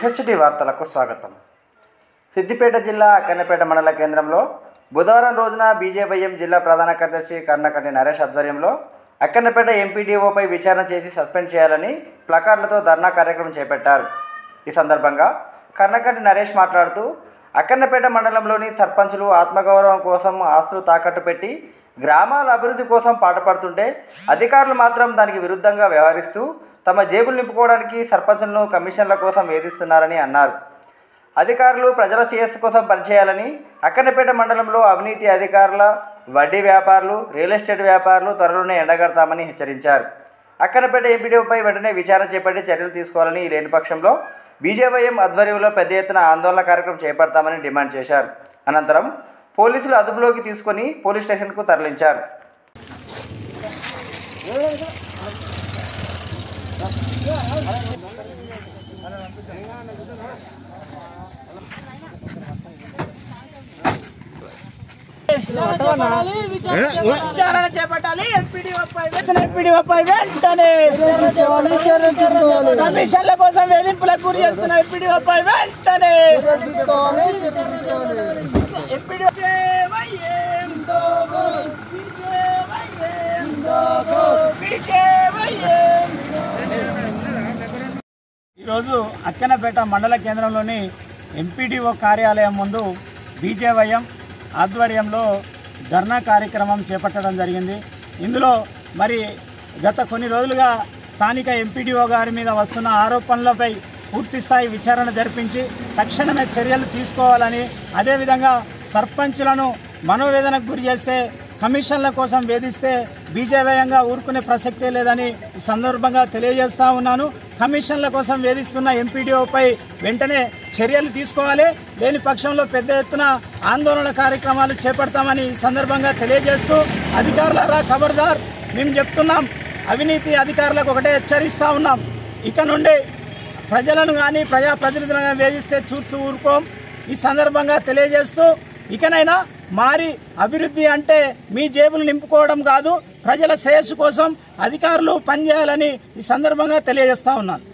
FHD వార్తలకు స్వాగతం సిద్దిపేట జిల్లా అక్కన్నపేట మండల కేంద్రంలో బుధవారం రోజున బీజేవైఎం జిల్లా ప్రధాన కార్యదర్శి కర్ణకంటి నరేష్ ఆధ్వర్యంలో అక్కన్నపేట ఎంపీడీఓపై విచారణ చేసి సస్పెండ్ చేయాలని ప్లకార్డులతో ధర్నా కార్యక్రమం చేపట్టారు ఈ సందర్భంగా కర్ణకంటి నరేష్ మాట్లాడుతూ అక్కన్నపేట మండలంలోని సర్పంచులు ఆత్మగౌరవం కోసం ఆస్తులు తాకట్టు పెట్టి గ్రామాల అభివృద్ధి కోసం పాటుపడుతుంటే అధికారులు మాత్రం దానికి విరుద్ధంగా వ్యవహరిస్తూ తమ జేబులు నింపుకోవడానికి సర్పంచులను కమిషన్ల కోసం వేధిస్తున్నారని అన్నారు అధికారులు ప్రజల శ్రేయస్సు కోసం పనిచేయాలని అక్కన్నపేట మండలంలో అవినీతి అధికారుల వడ్డీ వ్యాపారులు రియల్ ఎస్టేట్ వ్యాపారులు త్వరలోనే ఎండగడతామని హెచ్చరించారు అక్కన్నపేట ఎంపీడీఓపై వెంటనే విచారణ చేపట్టి చర్యలు తీసుకోవాలని లేని పక్షంలో బీజేవైఎం ఆధ్వర్యంలో పెద్ద ఎత్తున ఆందోళన కార్యక్రమం చేపడతామని డిమాండ్ చేశారు అనంతరం పోలీసులు అదుపులోకి తీసుకొని పోలీస్ స్టేషన్కు తరలించారు విచారణ చేపట్టాలి ఎంపీడీఓపై ఎంపీడీఓపై వెంటనే కమిషన్ల కోసం వేధింపులకు గురి చేస్తున్న ఎంపీడీఓపై వెంటనే ఎంపీడీఓ ఈరోజు అక్కనపేట మండల కేంద్రంలోని ఎంపీడీఓ కార్యాలయం ముందు బీజేవైఎం ఆధ్వర్యంలో ధర్నా కార్యక్రమం చేపట్టడం జరిగింది ఇందులో మరి గత కొన్ని రోజులుగా స్థానిక ఎంపీడీఓ గారి మీద వస్తున్న ఆరోపణలపై పూర్తి స్థాయి విచారణ జరిపించి తక్షణమే చర్యలు తీసుకోవాలని అదేవిధంగా సర్పంచులను మనోవేదనకు గురి చేస్తే కమిషన్ల కోసం వేధిస్తే బీజేవయంగా ఊరుకునే ప్రసక్తే లేదని ఈ సందర్భంగా తెలియజేస్తా ఉన్నాను కమిషన్ల కోసం వేధిస్తున్న ఎంపీడీఓపై వెంటనే చర్యలు తీసుకోవాలి లేని పక్షంలో పెద్ద ఎత్తున ఆందోళన కార్యక్రమాలు చేపడతామని ఈ సందర్భంగా తెలియజేస్తూ అధికారులరా ఖబర్దార్ మేము చెప్తున్నాం అవినీతి అధికారులకు ఒకటే హెచ్చరిస్తా ఉన్నాం ఇక నుండి ప్రజలను కానీ ప్రజాప్రతినిధులను కానీ వేధిస్తే చూస్తూ ఊరుకోం ఈ సందర్భంగా తెలియజేస్తూ ఇకనైనా మారి అభివృద్ధి అంటే మీ జేబులు నింపుకోవడం కాదు ప్రజల శ్రేయస్సు కోసం అధికారులు పనిచేయాలని ఈ సందర్భంగా తెలియజేస్తా ఉన్నాను